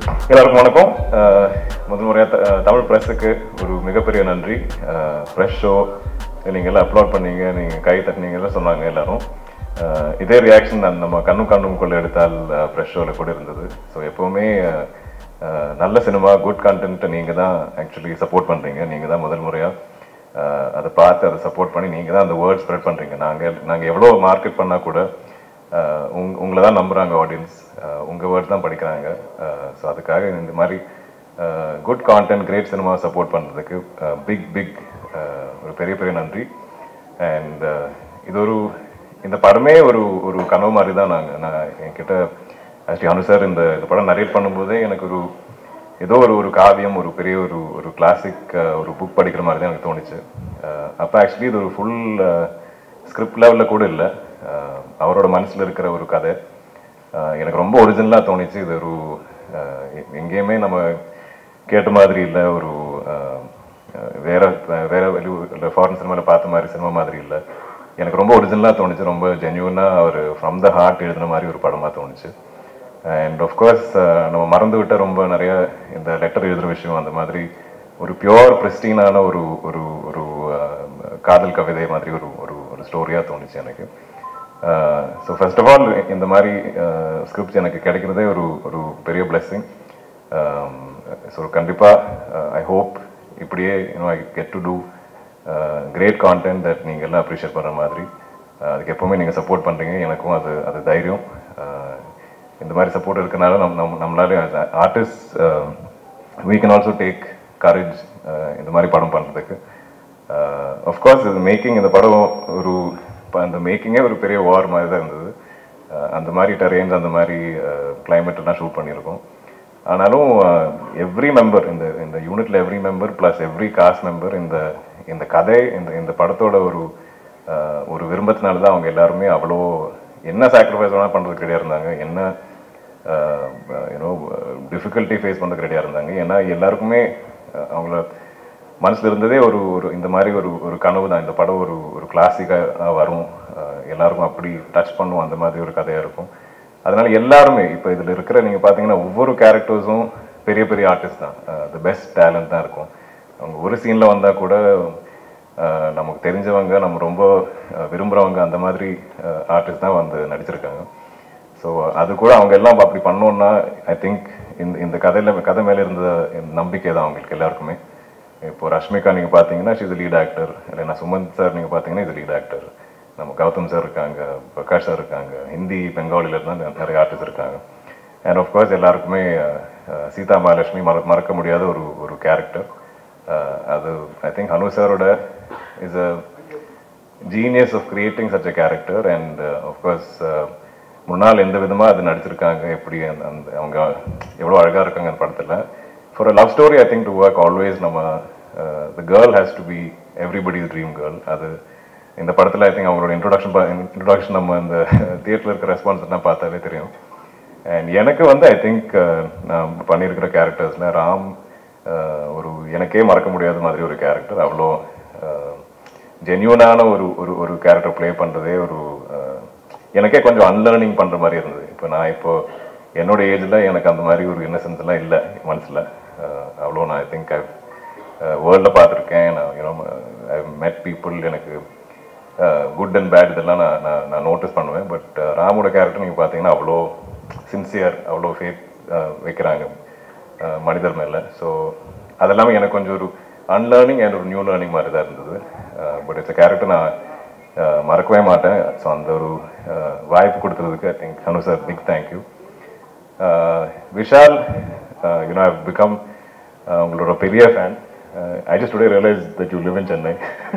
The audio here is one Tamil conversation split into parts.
எல்லாருக்கும் வணக்கம் அஹ், முதல் முறையாக தமிழ் ப்ரெஸ்ஸுக்கு ஒரு மிகப்பெரிய நன்றி ஃப்ரெஷ் ஷோ நீங்கள் எல்லாம் அப்லோட் பண்ணீங்க நீங்கள் கை தட்டினீங்கன்னு சொன்னாங்க எல்லாரும் அஹ், இதே ரியாக்ஷன் நம்ம கண்ணும் கண்ணும் கொள்ள எடுத்தால் ஃப்ரெஷ் ஷோவில் கூட இருந்தது ஸோ எப்போவுமே அஹ், அஹ், நல்ல சினிமா குட் கண்டென்ட்டை நீங்கள் தான் ஆக்சுவலி சப்போர்ட் பண்ணுறீங்க நீங்கள் தான் முதல் முறையாக அதை பார்த்து அதை சப்போர்ட் பண்ணி நீங்கள் தான் அந்த வேர்ட் ஸ்ப்ரெட் பண்ணுறீங்க நாங்கள் நாங்கள் எவ்வளோ மார்க்கெட் பண்ணால் கூட அஹ் உங் உங்களை தான் நம்புகிறாங்க ஆடியன்ஸ் உங்கள் வேர்ட் தான் படிக்கிறாங்க ஸோ அதுக்காக இந்த மாதிரி good content great cinema support பண்ணுறதுக்கு பிக் பிக் ஒரு பெரிய பெரிய நன்றி அண்ட் இது ஒரு இந்த படமே ஒரு ஒரு கனவு மாதிரி தான் நாங்கள் நான் என்கிட்ட ஆக்சுவலி அனு சார் இந்த இந்த படம் நரேட் பண்ணும்போதே எனக்கு ஒரு ஏதோ ஒரு ஒரு காவியம் ஒரு பெரிய ஒரு ஒரு கிளாசிக் ஒரு புக் படிக்கிற மாதிரி தான் எனக்கு தோணுச்சு அப்போ ஆக்சுவலி இது ஒரு ஃபுல் ஸ்கிரிப்ட் லெவலில் கூட இல்லை அவரோட மனசில் இருக்கிற ஒரு கதை அஹ் எனக்கு ரொம்ப ஒரிஜினலாக தோணுச்சு இது ஒரு அஹ் எ- எங்கேயுமே நம்ம கேட்ட மாதிரி இல்லை ஒரு அஹ், அஹ் வேற வேற வெளியூர் ஃபாரின் சினிமாவில் பார்த்த மாதிரி சினிமா மாதிரி இல்லை எனக்கு ரொம்ப ஒரிஜினலாக தோணுச்சு ரொம்ப ஜென்யூனாக அவர் ஃப்ரம் த ஹார்ட் எழுதின மாதிரி ஒரு படமாக தோணுச்சு அண்ட் ஆஃப்கோர்ஸ் நம்ம மறந்து விட்ட ரொம்ப நிறைய இந்த லெட்டர் எழுதுகிற விஷயம் அந்த மாதிரி ஒரு பியோர் பிரிஸ்டீனான ஒரு ஒரு ஒரு அஹ், காதல் கவிதை மாதிரி ஒரு ஒரு ஒரு ஸ்டோரியாக தோணுச்சு எனக்கு ஸோ ஃபர்ஸ்ட் ஆஃப் ஆல் இந்த மாதிரி ஸ்கிரிப்ட்ஸ் எனக்கு கிடைக்கிறதே ஒரு ஒரு பெரிய பிளெஸ்ஸிங் ஸோ கண்டிப்பாக ஐ ஹோப் இப்படியே you know I get to do great content that நீங்கள் எல்லாம் அப்ரிஷியேட் பண்ணுற மாதிரி அஹ், அதுக்கு எப்போவுமே நீங்கள் சப்போர்ட் பண்ணுறீங்க எனக்கும் அது அது தைரியம் அஹ், இந்த மாதிரி சப்போர்ட் இருக்கனால நம் நம் நம்மளால artist we can also take courage இந்த மாதிரி படம் பண்ணுறதுக்கு ஆஃப்கோர்ஸ் இது மேக்கிங் இந்த படம் ஒரு இப்போ அந்த மேக்கிங்கே ஒரு பெரிய வார் மாதிரி தான் இருந்தது அஹ் அந்த மாதிரி டெரேன்ஸ் அந்த மாதிரி climate எல்லாம் ஷூட் பண்ணியிருக்கோம் ஆனாலும் எவ்ரி மெம்பர் இந்த இந்த யூனிட்ல every member plus every cast member இந்த இந்த கதை இந்த இந்த படத்தோட ஒரு அஹ், ஒரு விரும்பத்தினால தான் அவங்க எல்லாருமே அவ்வளோ என்ன சாக்ரிஃபைஸ் வேணால் பண்ணுறதுக்கு ரெடியாக இருந்தாங்க என்ன யூனோ டிஃபிகல்ட்டி ஃபேஸ் பண்ணுறதுக்கு ரெடியாக இருந்தாங்க ஏன்னா எல்லாருக்குமே அஹ், அவங்கள மனசுல இருந்ததே ஒரு ஒரு இந்த மாதிரி ஒரு ஒரு கனவு தான் இந்த படம் ஒரு ஒரு கிளாசிக்காக வரும் அஹ் எல்லாருக்கும் அப்படி டச் பண்ணும் அந்த மாதிரி ஒரு கதையாக இருக்கும் அதனால எல்லாருமே இப்போ இதில் இருக்கிற நீங்கள் பார்த்தீங்கன்னா ஒவ்வொரு கேரக்டர்ஸும் பெரிய பெரிய ஆர்டிஸ்ட் தான் த பெஸ்ட் டேலண்ட் தான் இருக்கும் அவங்க ஒரு சீனில் வந்தால் கூட அஹ் நமக்கு தெரிஞ்சவங்க நம்ம ரொம்ப அஹ் விரும்புகிறவங்க அந்த மாதிரி ஆர்டிஸ்ட் தான் வந்து நடிச்சிருக்காங்க ஸோ அது கூட அவங்க எல்லாம் அப்படி பண்ணோன்னா ஐ திங்க் இந்த இந்த கதையில் கதை மேலே இருந்த நம்பிக்கை தான் அவங்களுக்கு எல்லாருக்குமே இப்போ ரஷ்மிகா நீங்கள் பார்த்தீங்கன்னா ஷீஸ் லீட் ஆக்டர் இல்லைன்னா சுமந்த் சார் நீங்கள் பார்த்தீங்கன்னா இது லீட் ஆக்டர் நம்ம கௌதம் சார் இருக்காங்க பிரகாஷ் சார் இருக்காங்க ஹிந்தி பெங்காலில இருந்து நிறைய ஆர்டிஸ்ட் இருக்காங்க அண்ட் ஆஃப்கோர்ஸ் எல்லாருக்குமே அஹ், அஹ், சீதா மகாலட்சுமி மற மறக்க முடியாத ஒரு ஒரு கேரக்டர் அது ஐ திங்க் அனு சாரோட is a genius of creating such a character and of course முன்னால் எந்த விதமாக அது நடிச்சிருக்காங்க எப்படி அந்த அந்த அவங்க எவ்வளோ அழகாக இருக்காங்க அந்த படத்தில் for a love story I think to work always நம்ம the girl has to be everybody dream girl அது இந்த படத்தில் ஐ திங்க் அவங்களோட இன்ட்ரோடக்ஷன் இன்ட்ரோடக்ஷன் நம்ம இந்த தியேட்டரில் இருக்க ரெஸ்பான்ஸ் எல்லாம் பார்த்தாலே தெரியும் அண்ட் எனக்கு வந்து ஐ திங்க் நான் பண்ணியிருக்கிற கேரக்டர்ஸில் ராம் அஹ், ஒரு எனக்கே மறக்க முடியாத மாதிரி ஒரு கேரக்டர் அவ்வளோ ஜென்யூனான ஒரு ஒரு ஒரு கேரக்டர் ப்ளே பண்ணுறதே ஒரு அஹ், எனக்கே கொஞ்சம் அன்லேர்னிங் பண்ணுற மாதிரி இருந்தது இப்போ நான் இப்போ என்னோட ஏஜில் எனக்கு அந்த மாதிரி ஒரு இன்னசென்ஸ் எல்லாம் இல்லை மனசில் அவ்வளோ நான் ஐ திங்க் ஐ வேர்ல்டில் பார்த்துருக்கேன் நான் யூனோ ஐ மெட் பீப்புள் எனக்கு குட் அண்ட் பேட் இதெல்லாம் நான் நான் நான் நோட்டீஸ் பண்ணுவேன் பட் ராமோட கேரக்டர் நீங்கள் பார்த்தீங்கன்னா அவ்வளோ சின்சியர் அவ்வளோ ஃபேத் வைக்கிறாங்க அஹ், மனிதர் மேலே ஸோ அதெல்லாமே எனக்கு கொஞ்சம் ஒரு அன்லேர்னிங் அண்ட் ஒரு நியூ லேர்னிங் மாதிரி தான் இருந்தது பட் இட்ஸ் கேரக்டர் நான் அஹ், மறக்கவே மாட்டேன் ஸோ அந்த ஒரு அஹ், வாய்ப்பு கொடுத்ததுக்கு I think Anu sir big thank you Vishal you know I become உங்களோட பெரிய fan I just today realise that you live in Chennai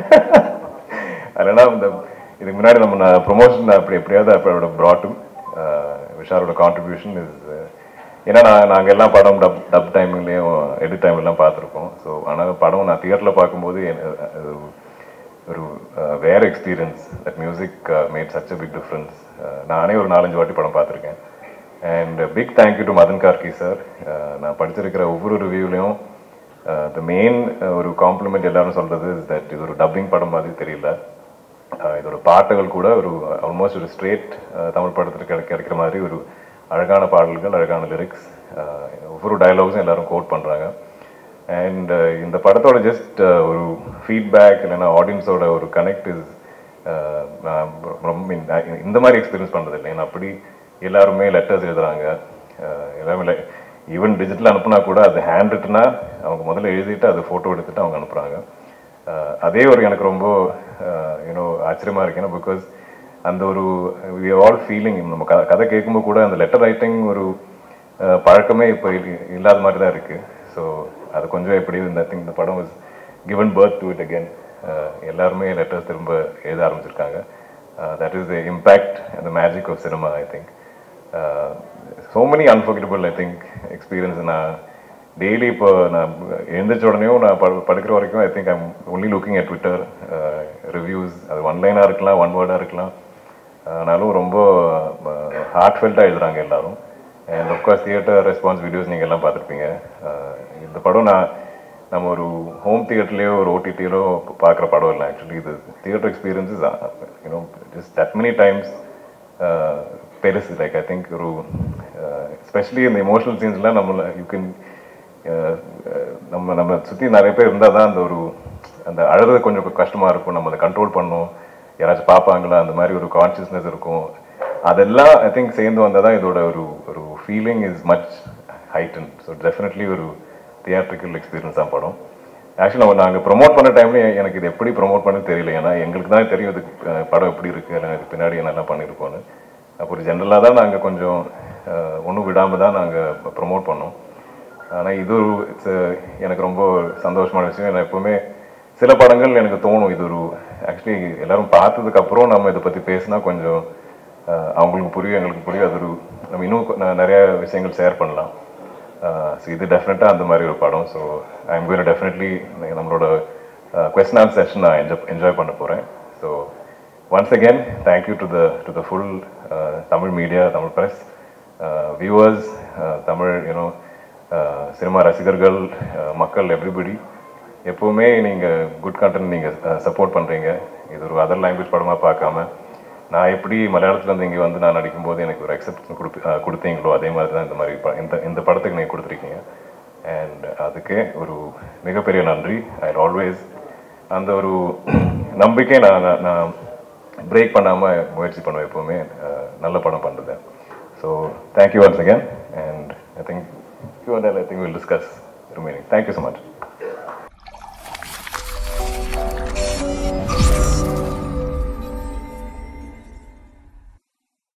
அதனால் இந்த இதுக்கு முன்னாடி நம்ம நான் ப்ரொமோஷன் அப்படி எப்படியாவது அப்படி ப்ராட்டும் விஷாலோட கான்ட்ரிபியூஷன் இஸ் ஏன்னா நான் நாங்கள் எல்லாம் படம் டப் டப் டைம்லேயும் எடிட் டைம்லாம் பார்த்துருக்கோம் ஸோ ஆனால் படம் நான் தியேட்டரில் பார்க்கும்போது என- அது ஒரு அஹ், வேற experience that music made such a big difference நானே ஒரு நாலஞ்சு வாட்டி படம் பார்த்துருக்கேன் and big thank you to Madhan Karky sir நான் படிச்சிருக்கிற ஒவ்வொரு ரிவ்யூலையும் த மெயின் ஒரு காம்ப்ளிமெண்ட் எல்லாரும் சொல்றது தட் இது ஒரு டப்பிங் படம் மாதிரி தெரியல அஹ் இதோட பாட்டுகள் கூட ஒரு ஆல்மோஸ்ட் ஒரு ஸ்ட்ரேட் தமிழ் படத்துக்கு கிடை கிடைக்கிற மாதிரி ஒரு அழகான பாடல்கள் அழகான லிரிக்ஸ் ஒவ்வொரு டயலாக்ஸும் எல்லாரும் கோட் பண்ணுறாங்க அண்ட் இந்த படத்தோட ஜஸ்ட் ஒரு ஃபீட்பேக் இல்லைன்னா ஆடியன்ஸோட ஒரு கனெக்ட் இஸ் நான் ரொம்ப இந்த- இந்த மாதிரி எக்ஸ்பீரியன்ஸ் பண்ணுறது இல்லை ஏன்னா அப்படி எல்லாருமே லெட்டர்ஸ் எழுதுறாங்க அஹ் எல்லாமே ஈவன் டிஜிட்டல் அனுப்புனா கூட அது ஹேண்ட் ரிட்டனா அவங்க முதல்ல எழுதிட்டு அது ஃபோட்டோ எடுத்துட்டு அவங்க அனுப்புகிறாங்க அதே ஒரு எனக்கு ரொம்ப யூனோ ஆச்சரியமா இருக்கு ஏன்னா பிகாஸ் அந்த ஒரு வி ஆல் ஃபீலிங் நம்ம க- கதை கேட்கும்போது கூட அந்த லெட்டர் ரைட்டிங் ஒரு அஹ், பழக்கமே இப்போ இல்லாத மாதிரி தான் இருக்கு ஸோ அது கொஞ்சம் எப்படி இந்த திங் இந்த படம் was given birth to it again எல்லாருமே லெட்டர்ஸ் திரும்ப எழுத ஆரம்பிச்சிருக்காங்க தட் இஸ் த இம்பேக்ட் அந்த magic of cinema I think so many unforgettable I think experience நான் டெய்லி இப்போ நான் எழுந்திரிச்ச உடனேயும் நான் படு படுக்கிற வரைக்கும் I think I'm only looking at Twitter reviews அது ஒன் லைனாக இருக்கலாம் ஒன் வேர்டாக இருக்கலாம் ஆனாலும் ரொம்ப ஹார்ட் ஃபெல்ட்டாக எழுதுறாங்க எல்லாரும் and of course theatre response videos நீங்கள் எல்லாம் பார்த்துருப்பீங்க அஹ் இந்த படம் நான் நம்ம ஒரு ஹோம் தியேட்டர்லேயோ ஒரு ஓடிடியிலோ பார்க்குற படம் இல்லை ஆக்சுவலி இது theatre experiences you know just that many times பெருசு லைக் ஐ திங்க் ஒரு எஸ்பெஷலி இந்த எமோஷனல் சீன்ஸ்லாம் நம்மள யூ கேன் நம்ம நம்ம சுற்றி நிறைய பேர் இருந்தால் தான் அந்த ஒரு அந்த அழுறது கொஞ்சம் கஷ்டமாக இருக்கும் நம்ம அதை கண்ட்ரோல் பண்ணணும் யாராச்சும் பார்ப்பாங்களா அந்த மாதிரி ஒரு கான்ஷியஸ்னஸ் இருக்கும் அதெல்லாம் ஐ திங்க் சேர்ந்து வந்தால் தான் இதோட ஒரு ஒரு feeling is much heightened so definitely ஒரு தியேட்ரிக்கல் எக்ஸ்பீரியன்ஸ் தான் படம் ஆக்சுவலி நம்ம நாங்கள் ப்ரொமோட் பண்ண டைம்ல எனக்கு இது எப்படி ப்ரொமோட் பண்ண தெரியல ஏன்னா எங்களுக்கு தான் தெரியும் இது அஹ், படம் எப்படி இருக்கு இல்லை இதுக்கு பின்னாடி என்னெல்லாம் பண்ணியிருக்கோன்னு அப்போ ஒரு ஜென்ரலாக தான் நாங்கள் கொஞ்சம் ஒன்றும் விடாமல் தான் நாங்கள் ப்ரொமோட் பண்ணோம் ஆனால் இது ஒரு it's a- எனக்கு ரொம்ப சந்தோஷமான விஷயம் ஏன்னா எப்பவுமே சில படங்கள் எனக்கு தோணும் இது ஒரு ஆக்சுவலி எல்லாரும் பார்த்ததுக்கு அப்புறம் நம்ம இதை பற்றி பேசினா கொஞ்சம் அஹ், அவங்களுக்கு புரியும் எங்களுக்கு புரியும் அது ஒரு நம்ம இன்னும் கொ- ந- நிறைய விஷயங்கள் ஷேர் பண்ணலாம் ஸோ இது டெஃபினட்டாக அந்த மாதிரி ஒரு படம் so I am going definitely நம்மளோட கொஸ்டின் ஆன்சர் செஷன் நான் என்ஜாய் என்ஜாய் பண்ண போகிறேன் so once again thank you to the to the full Tamil media Tamil press viewers Tamil you know cinema ரசிகர்கள் uh, மக்கள் எவ்ரிபடி எப்போவுமே நீங்கள் குட் கண்டென்ட் நீங்கள் சப்போர்ட் பண்ணுறீங்க இது ஒரு அதர் லாங்குவேஜ் படமாக பார்க்காம நான் எப்படி மலையாளத்துலேருந்து இங்கே வந்து நான் நடிக்கும்போது எனக்கு ஒரு அக்செப்டன்ஸ் கொடுத்து அஹ், கொடுத்தீங்களோ அதே மாதிரி தான் இந்த மாதிரி ப- இந்த இந்த படத்துக்கு நீங்கள் கொடுத்துருக்கீங்க அண்ட் அதுக்கு ஒரு மிகப்பெரிய நன்றி ஐ ஆல்வேஸ் அந்த ஒரு நம்பிக்கை நான் நான்- நான் பிரேக் பண்ணாமல் முயற்சி பண்ணுவேன் எப்போவுமே அஹ், நல்ல படம் பண்ணுறது so thank you once again and I think you and I think will discuss remaining thank you so much